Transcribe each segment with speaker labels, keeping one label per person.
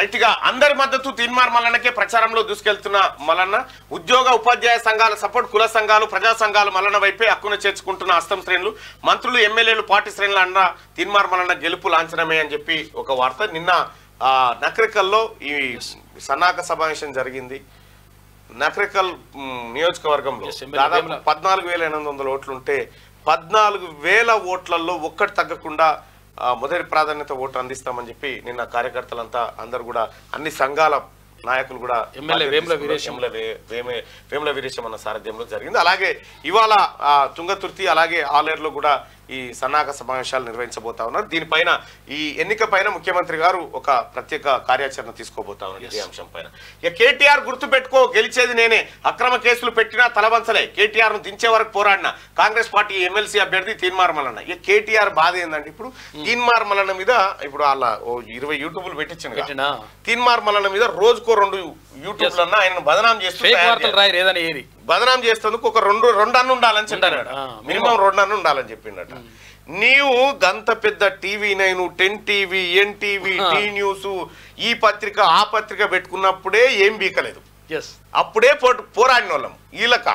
Speaker 1: Right గా అందరి మద్దతు తీన్మార్ మల్లన్నకే ప్రచారంలో దూసుకెళ్తున్న మల్లన్న ఉద్యోగ ఉపాధ్యాయ సంఘాల సపోర్ట్ కుల సంఘాలు ప్రజా సంఘాలు మల్లన్న వైపే హక్కున చేర్చుకుంటున్న హస్తం శ్రేణులు మంత్రులు ఎమ్మెల్యేలు పార్టీ శ్రేణులు అన్న తీన్మార్ మల్లన్న గెలుపు లాంఛనమే అని చెప్పి ఒక వార్త నిన్న ఆ, నకరికల్లో ఈ సన్నాహక సమావేశం జరిగింది నకరికల్ మ్, నియోజకవర్గంలో
Speaker 2: Yes, ఎమ్మెల్యే
Speaker 1: దాదాపు
Speaker 2: వేముల.
Speaker 1: పద్నాలుగు వేల ఎనిమిది వందల ఓట్లుంటే పద్నాలుగు వేల ఓట్లలో ఒక్కటి తగ్గకుండా ఆ, మొదటి ప్రాధాన్యత ఓటు అందిస్తామని చెప్పి నిన్న కార్యకర్తలంతా అందరు కూడా అన్ని సంఘాల నాయకులు కూడా
Speaker 2: ఎమ్మెల్యే వేముల వీరేశం.
Speaker 1: ఎమ్మెల్యే వే- వేమే వేముల వీరేశం అన్న సారథ్యంలో జరిగింది అలాగే ఇవాళ ఆ, తుంగతుర్తి అలాగే ఆలేరులో కూడా ఈ సన్నాహక సమావేశాలు నిర్వహించబోతా ఉన్నారు దీనిపైన ఈ ఎన్నిక పైన ముఖ్యమంత్రి గారు ఒక ప్రత్యేక కార్యాచరణ తీసుకోబోతా ఉన్నారు ఈ అంశం పైన ఇక కేటీఆర్ గుర్తు పెట్టుకో గెలిచేది నేనే అక్రమ కేసులు పెట్టినా తలవంచలే కేటీఆర్ ను దించే వరకు పోరాడిన కాంగ్రెస్ పార్టీ ఎమ్మెల్సీ అభ్యర్థి తీన్మార్ మల్లన్న ఇక కేటీఆర్ బాధ ఏంటంటే ఇప్పుడు తీన్మార్ మల్లన్న మీద ఇప్పుడు వాళ్ళ ఓ ఇరవై యూట్యూబ్లు పెట్టించిన
Speaker 2: పెట్టినా
Speaker 1: తీన్మార్ మల్లన్న మీద రోజుకో రెండు యూట్యూబ్లన్నా ఆయన బదనాం చేస్తూ
Speaker 2: ఫేక్
Speaker 1: తయారు
Speaker 2: వార్తలు రాయరు ఏదని ఏది
Speaker 1: బదనాం చేస్తేందుకు ఒక రెండు రెండు అన్ను ఉండాలని చెప్పాడు
Speaker 2: ఉండాలి. ఆ,
Speaker 1: మినిమం రెండు అన్ను ఉండాలని చెప్పిండట నీవు గంత పెద్ద TV nine ten TV N TV
Speaker 2: ఆ.
Speaker 1: టీ న్యూస్ ఈ పత్రిక ఆ పత్రిక పెట్టుకున్నప్పుడే ఏం బీకలేదు
Speaker 2: ఎస్
Speaker 1: అప్పుడే పోటు పోరాడిన వాళ్ళం వీళ్ళక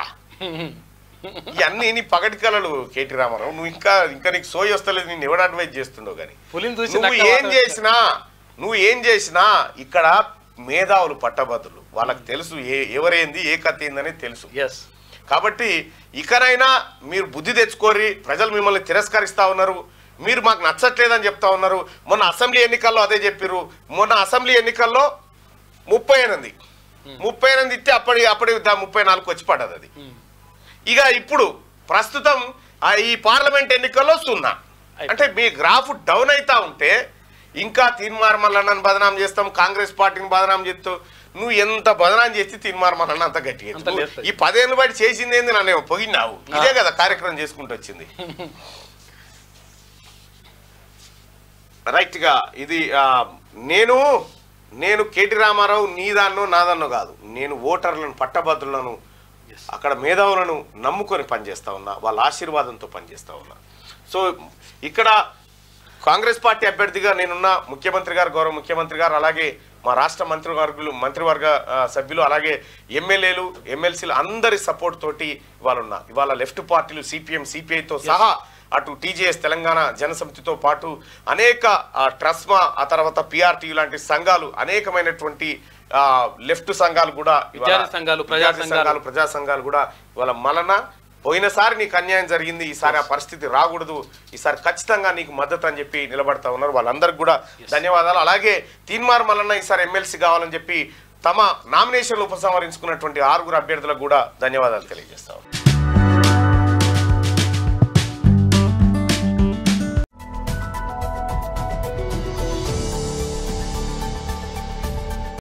Speaker 1: ఇవన్నీ నీ పగటి కళలు కేటీ రామారావు నువ్వు ఇంకా ఇంకా నీకు సోయి వస్తలేదు నేను ఎవడు అడ్వైజ్ చేస్తుండో కానీ
Speaker 2: పులిని చూసి
Speaker 1: నువ్వు
Speaker 2: నక్క
Speaker 1: ఏం
Speaker 2: వాత
Speaker 1: చేసినా నువ్వు ఏం చేసినా ఇక్కడ మేధావులు పట్టభద్రులు వాళ్ళకి తెలుసు ఏ ఎవరేంది ఏ కథ ఏందని తెలుసు
Speaker 2: ఎస్
Speaker 1: కాబట్టి ఇకనైనా మీరు బుద్ధి తెచ్చుకోరి ప్రజలు మిమ్మల్ని తిరస్కరిస్తా ఉన్నారు మీరు మాకు నచ్చట్లేదని చెప్తా ఉన్నారు మొన్న అసెంబ్లీ ఎన్నికల్లో అదే చెప్పిర్రు మొన్న అసెంబ్లీ ఎన్నికల్లో ముప్పై ఎనిమిది ముప్పై ఎనిమిది ఇస్తే అప్పటి అప్పటి దా- ముప్పై నాలుగు వచ్చి పడ్డది అది ఇక ఇప్పుడు ప్రస్తుతం ఆ ఈ పార్లమెంట్ ఎన్నికల్లో సున్నా అంటే మీ గ్రాఫ్ డౌన్ అవుతా ఉంటే ఇంకా తీన్మార్ మల్లన్నను బదనాం చేస్తాం కాంగ్రెస్ పార్టీని బదనాం చేస్తూ నువ్వు ఎంత బదనాం చేస్తే తీన్మార్ మల్లన్న అంత గట్టిగా
Speaker 2: అంత
Speaker 1: నువ్వు
Speaker 2: లేస్తాయి.
Speaker 1: ఈ పదేళ్ళు బట్టి చేసింది ఏంది నన్ను పొగినావు ఇదే కదా కార్యక్రమం చేసుకుంటూ వచ్చింది రైట్ గా ఇది ఆ, నేను నేను కేటీ రామారావు నీదాన్నో నాదన్నో కాదు నేను ఓటర్లను పట్టభద్రులను అక్కడ మేధావులను నమ్ముకొని పనిచేస్తా ఉన్నా వాళ్ళ ఆశీర్వాదంతో పనిచేస్తా ఉన్నా సో ఇక్కడ కాంగ్రెస్ పార్టీ అభ్యర్థిగా నేనున్న ముఖ్యమంత్రి గారు గౌరవ ముఖ్యమంత్రి గారు అలాగే మా రాష్ట్ర మంత్రివర్గులు మంత్రివర్గ ఆ, సభ్యులు అలాగే ఎమ్మెల్యేలు ఎమ్మెల్సీలు అందరి సపోర్ట్ తోటి ఇవాళ ఉన్నా ఇవాళ లెఫ్ట్ పార్టీలు సిపిఎం సిపిఐతో సహా అటు టీజేఎస్ తెలంగాణ జనసమితితో పాటు అనేక ఆ, ట్రస్మా ఆ తర్వాత పిఆర్టీ లాంటి సంఘాలు అనేకమైనటువంటి ఆ, లెఫ్ట్ సంఘాలు కూడా ఇవాళ-
Speaker 2: విద్యార్థి సంఘాలు, ప్రజా
Speaker 1: విద్యార్థి
Speaker 2: సంఘాలు.
Speaker 1: సంఘాలు ప్రజా సంఘాలు కూడా ఇవాళ మలన పోయినసారి నీకు అన్యాయం జరిగింది ఈసారి ఆ పరిస్థితి రాకూడదు ఈసారి ఖచ్చితంగా నీకు మద్దతు అని చెప్పి నిలబడతా ఉన్నారు వాళ్ళందరికీ కూడా ధన్యవాదాలు అలాగే తీన్మార్ మల్లన్న ఈసారి ఎమ్మెల్సీ కావాలని చెప్పి తమ నామినేషన్లు ఉపసంహరించుకున్నటువంటి ఆరుగురు అభ్యర్థులకు కూడా ధన్యవాదాలు తెలియజేస్తా ఉన్నాను